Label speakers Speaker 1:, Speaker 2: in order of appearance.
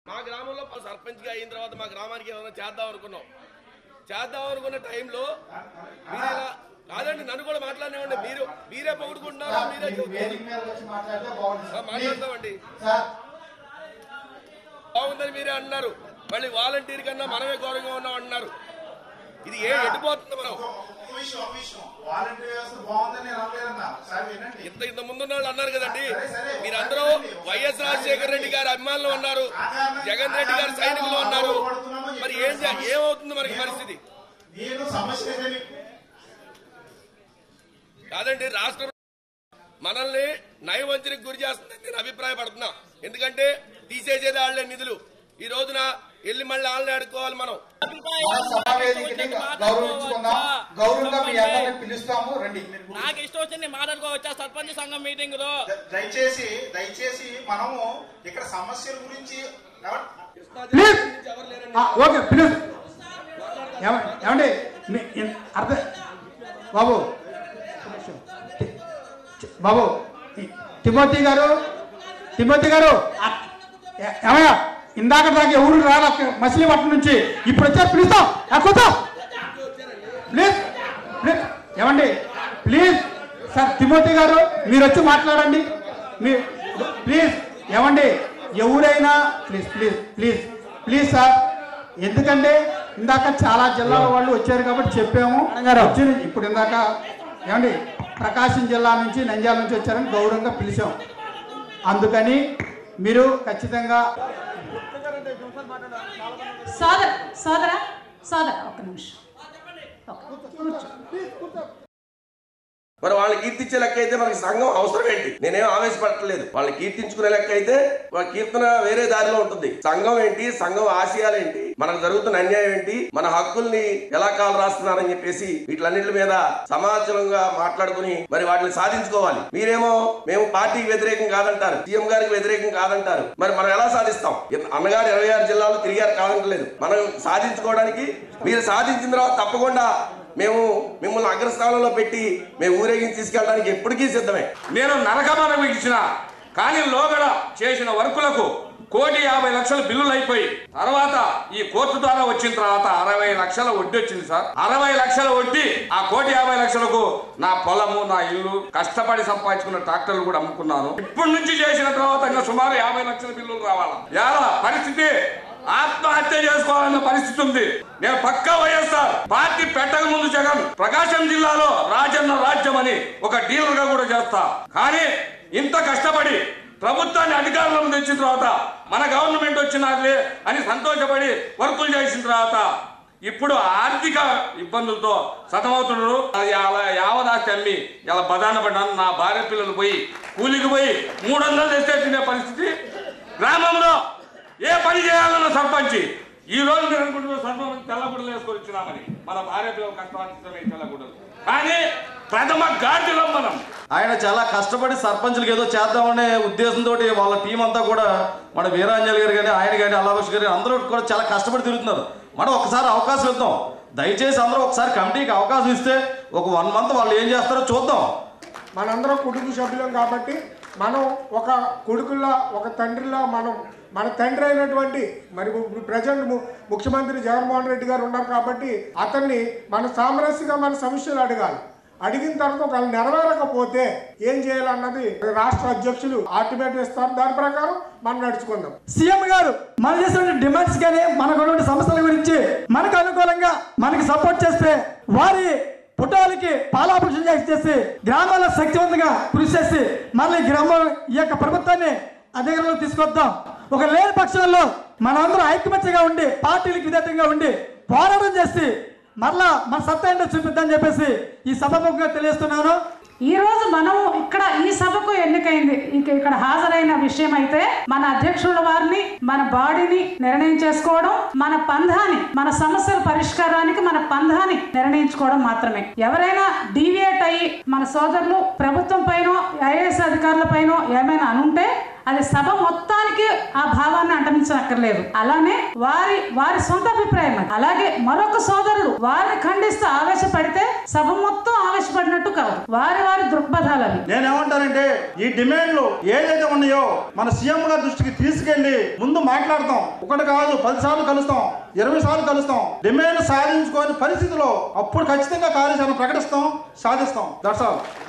Speaker 1: మా గ్రామంలో సర్పంచ్ గా అయిన తర్వాత మా గ్రామానికి ఏమైనా చేద్దాం అనుకున్నాం చేద్దాం అనుకున్న టైంలో మీరు ఇలా కాదండి నన్ను కూడా మాట్లాడినామండి మీరు మీరే పొగుడుకుంటున్నారా మీరే చెబుతున్నారు.
Speaker 2: వేదిక మీద వచ్చి మాట్లాడితే బాగుంటుంది
Speaker 1: ఆ, మాట్లాడతామండి
Speaker 2: సార్
Speaker 1: బాగుందని మీరే అంటున్నారు మళ్ళీ వాలంటీర్ కన్నా మనమే ఘోరంగా ఉన్నాం అంటున్నారు ఇది ఏ ఎడిపోతుంది మనం
Speaker 2: ఒక విషయం ఒక విషయం వాలంటీర్ వ్యవస్థ బాగుందని నేను అనలేదన్నా ఒకసారి వినండి
Speaker 1: ఇంత ఇంత ముందున్న వాళ్ళు అన్నారు కదండి మీరందరూ వైఎస్ రాజశేఖర రెడ్డి గారి అభిమానులు ఉన్నారు జగన్ రెడ్డి గారి సైనికులు ఉన్నారు మరి ఏం చే- ఏమవుతుంది మనకి పరిస్థితి
Speaker 2: నేను సమస్య ఏదని
Speaker 1: కాదండి రాష్ట్రం మనల్ని నయవంచనకు గురి చేస్తుందని నేను అభిప్రాయపడుతున్నా ఎందుకంటే తీసేసేది వాళ్ళే నిధులు ఈ రోజున వెళ్ళి మళ్ళీ వాళ్ళని ఆడుకోవాలి మనం
Speaker 2: మన సభా వేదికని గౌరవించుకుందాం గౌరవంగా మీ అందరిని పిలుస్తాము రండి మీరు కూర్చోండి.
Speaker 3: నాకు ఇష్టం వచ్చింది మాట్లాడుకోవచ్చా సర్పంచ్ సంఘం మీటింగ్ లో
Speaker 2: ద- దయచేసి దయచేసి మనము ఇక్కడ సమస్యల గురించి ఎవరు-
Speaker 4: ప్లీజ్ ఆ, ఓకే ప్లీజ్ ఏమ- ఏమండి మీ- ఇన్- అర్థం బాబు టి- టి- బాబు టి- తిమోతి గారు తిమోతి గారు ఆ, ఏ- ఏమయ్యా ఇందాక దాకా ఎవరు రాలా మచిలీపట్నం నుంచి ఇప్పుడు వచ్చారు పిలుస్తాం ఆ, కూర్చో ప్లీజ్ ప్లీజ్ ఏమండి ప్లీజ్ సార్ తిమోతి గారు మీరు వచ్చి మాట్లాడండి మీ ప్లీజ్ ఏమండి ఎవరైనా please please please please sir ఎందుకంటే ఇందాక చాలా జిల్లాల వాళ్ళు వచ్చారు కాబట్టి చెప్పాము వచ్చి ఇప్పుడు ఇందాక ఏమండి ప్రకాశం జిల్లా నుంచి నంద్యాల నుంచి వచ్చారని గౌరవంగా పిలిచాం అందుకని మీరు ఖచ్చితంగా
Speaker 5: సోదర సోదర సోదర ఒక్క నిమిషం
Speaker 1: మరి వాళ్ళని కీర్తించే లెక్క అయితే మనకి సంఘం అవసరం ఏంటి నేనేం ఆవేశపడట్లేదు వాళ్ళని కీర్తించుకునే లెక్క అయితే వాళ్ళ కీర్తన వేరే దారిలో ఉంటుంది సంఘం ఏంటి సంఘం ఆశయాలు ఏంటి మనకు జరుగుతున్న అన్యాయం ఏంటి మన హక్కుల్ని ఎలా కాలు రాస్తున్నారని చెప్పేసి వీటిలన్నిటి మీద సమాచారంగా మాట్లాడుకుని మరి వాటిని సాధించుకోవాలి మీరేమో మేము పార్టీకి వ్యతిరేకం కాదంటారు సీఎం గారికి వ్యతిరేకం కాదంటారు మరి మనం ఎలా సాధిస్తాం అన్నగారు ఇరవై ఆరు జిల్లాలు తిరిగారు కాదంటలేదు మనం సాధించుకోవడానికి మీరు సాధించిన తర్వాత తప్పకుండా మేము మిమ్మల్ని అగ్రస్థానంలో పెట్టి మేము ఊరేగించి తీసుకెళ్ళడానికి ఎప్పటికీ సిద్ధమే
Speaker 6: నేను నరకమన ఇచ్చిన కానీ లోగడ చేసిన వర్కులకు కోటి యాభై లక్షల బిల్లులు అయిపోయి తర్వాత ఈ కోర్టు ద్వారా వచ్చిన తర్వాత అరవై లక్షల వడ్డీ వచ్చింది సార్ అరవై లక్షల వడ్డీ ఆ కోటి యాభై లక్షలకు నా పొలము నా ఇల్లు కష్టపడి సంపాదించుకున్న ట్రాక్టర్లు కూడా అమ్ముకున్నాను ఇప్పటి నుంచి చేసిన తర్వాత ఇంకా సుమారు యాభై లక్షల బిల్లులు రావాలా ఎలా పరిస్థితి ఆత్మహత్య చేసుకోవాలన్న పరిస్థితి ఉంది నేను పక్కా వైఎస్ఆర్ పార్టీ పెట్టక ముందు జగన్ ప్రకాశం జిల్లాలో రాజన్న రాజ్యం అని ఒక డీలర్ గా కూడా చేస్తా కానీ ఇంత కష్టపడి ప్రభుత్వాన్ని అధికారంలో తెచ్చిన తర్వాత మన గవర్నమెంట్ వచ్చినారులే అని సంతోషపడి వర్కులు చేసిన తర్వాత ఇప్పుడు ఆర్థిక ఇబ్బందులతో సతమవుతున్నారు అది అలా యావదాస్తి అమ్మి ఇలా బదాన పడ్డాను నా భార్య పిల్లలు పోయి కూలికి పోయి మూడు వందలు తెస్తే తినే పరిస్థితి గ్రామంలో ఏ పని చేయాలన్న సర్పంచ్ ఈ రోజు మీరు అనుకుంటున్న సర్పంచ్ తెల్లగుడ్డలు వేసుకొని వచ్చినామని మన భార్య పిల్లలు కష్టపడితే తెల్లగుడ్డలు కానీ ప్రథమ గాడిలో మనం
Speaker 7: ఆయన చాలా కష్టపడి సర్పంచులకు ఏదో చేద్దామనే ఉద్దేశంతో వాళ్ళ టీం అంతా కూడా మన వీరాంజలి గారు కానీ ఆయన కానీ అల్లాభష్ గారు అందరూ కూడా చాలా కష్టపడి తిరుగుతున్నారు మనం ఒకసారి అవకాశం ఇద్దాం దయచేసి అందరూ ఒకసారి కమిటీకి అవకాశం ఇస్తే ఒక వన్ మంత్ వాళ్ళు ఏం చేస్తారో చూద్దాం
Speaker 8: మనందరం కుటుంబ సభ్యులం కాబట్టి మనం ఒక కొడుకుల్లా ఒక తండ్రిలా మనం మన తండ్రి అయినటువంటి మరి ప్రజెంట్ ముఖ్యమంత్రి జగన్మోహన్ రెడ్డి గారు ఉన్నారు కాబట్టి అతన్ని మన సామరస్యంగా మన సమస్యలు అడగాలి అడిగిన తర్వాత ఒకవేళ నెరవేరకపోతే ఏం చేయాలన్నది రాష్ట్ర అధ్యక్షులు ఆర్టిమేట్ ఇస్తారు దాని ప్రకారం మనం నడుచుకుందాం
Speaker 4: సీఎం గారు మన చేసిన డిమాండ్స్ కానీ మనకు ఉన్నటువంటి సమస్యల గురించి మనకు అనుకూలంగా మనకి సపోర్ట్ చేస్తే వారి పుట్టాలకి పాలాభిషేకం చేసి చేసి గ్రామాల్లో శక్తివంతంగా కృషి చేసి మళ్ళీ గ్రామం ఈ యొక్క ప్రభుత్వాన్ని అధికారంలో తీసుకొద్దాం ఒక లేని పక్షంలో మనందరం ఐకమత్యంగా ఉండి పార్టీలకు విధేతంగా ఉండి పోరాటం చేసి మరలా మన సత్తా ఏంటో చూపిద్దామని చెప్పేసి ఈ సభముఖంగా తెలియజేస్తున్నాను
Speaker 5: ఈ రోజు మనం ఇక్కడ ఈ సభకు ఎన్నికైంది ఇక ఇక్కడ హాజరైన విషయం అయితే మన అధ్యక్షుల వారిని మన బాడీని నిర్ణయం చేసుకోవడం మన పంధాని మన సమస్యల పరిష్కారానికి మన పంధాని నిర్ణయించుకోవడం మాత్రమే ఎవరైనా డీవియేట్ అయ్యి మన సోదరులు ప్రభుత్వం పైన ఐఏఎస్ అధికారుల పైన ఏమైనా అనుంటే అది సభ మొత్తానికి ఆ భావాన్ని అంటమించనక్కర్లేదు అలానే వారి వారి సొంత అభిప్రాయం అది. అలాగే మరొక సోదరుడు వారిని ఖండిస్తూ ఆవేశపడితే సభ మొత్తం ఆవేశపడినట్టు కాదు వారి వారి దృక్పథాలు అవి
Speaker 9: నేనేమంటానంటే ఈ డిమాండ్లు ఏదైతే ఉన్నాయో మన సీఎం గారి దృష్టికి తీసుకెళ్లి ముందు మాట్లాడతాం ఒకటి కాదు పది సార్లు కలుస్తాం ఇరవై సార్లు కలుస్తాం డిమాండ్ సాధించుకోని పరిస్థితిలో అప్పుడు ఖచ్చితంగా కార్యాచరణ ప్రకటిస్తాం సాధిస్తాం దట్స్ ఆల్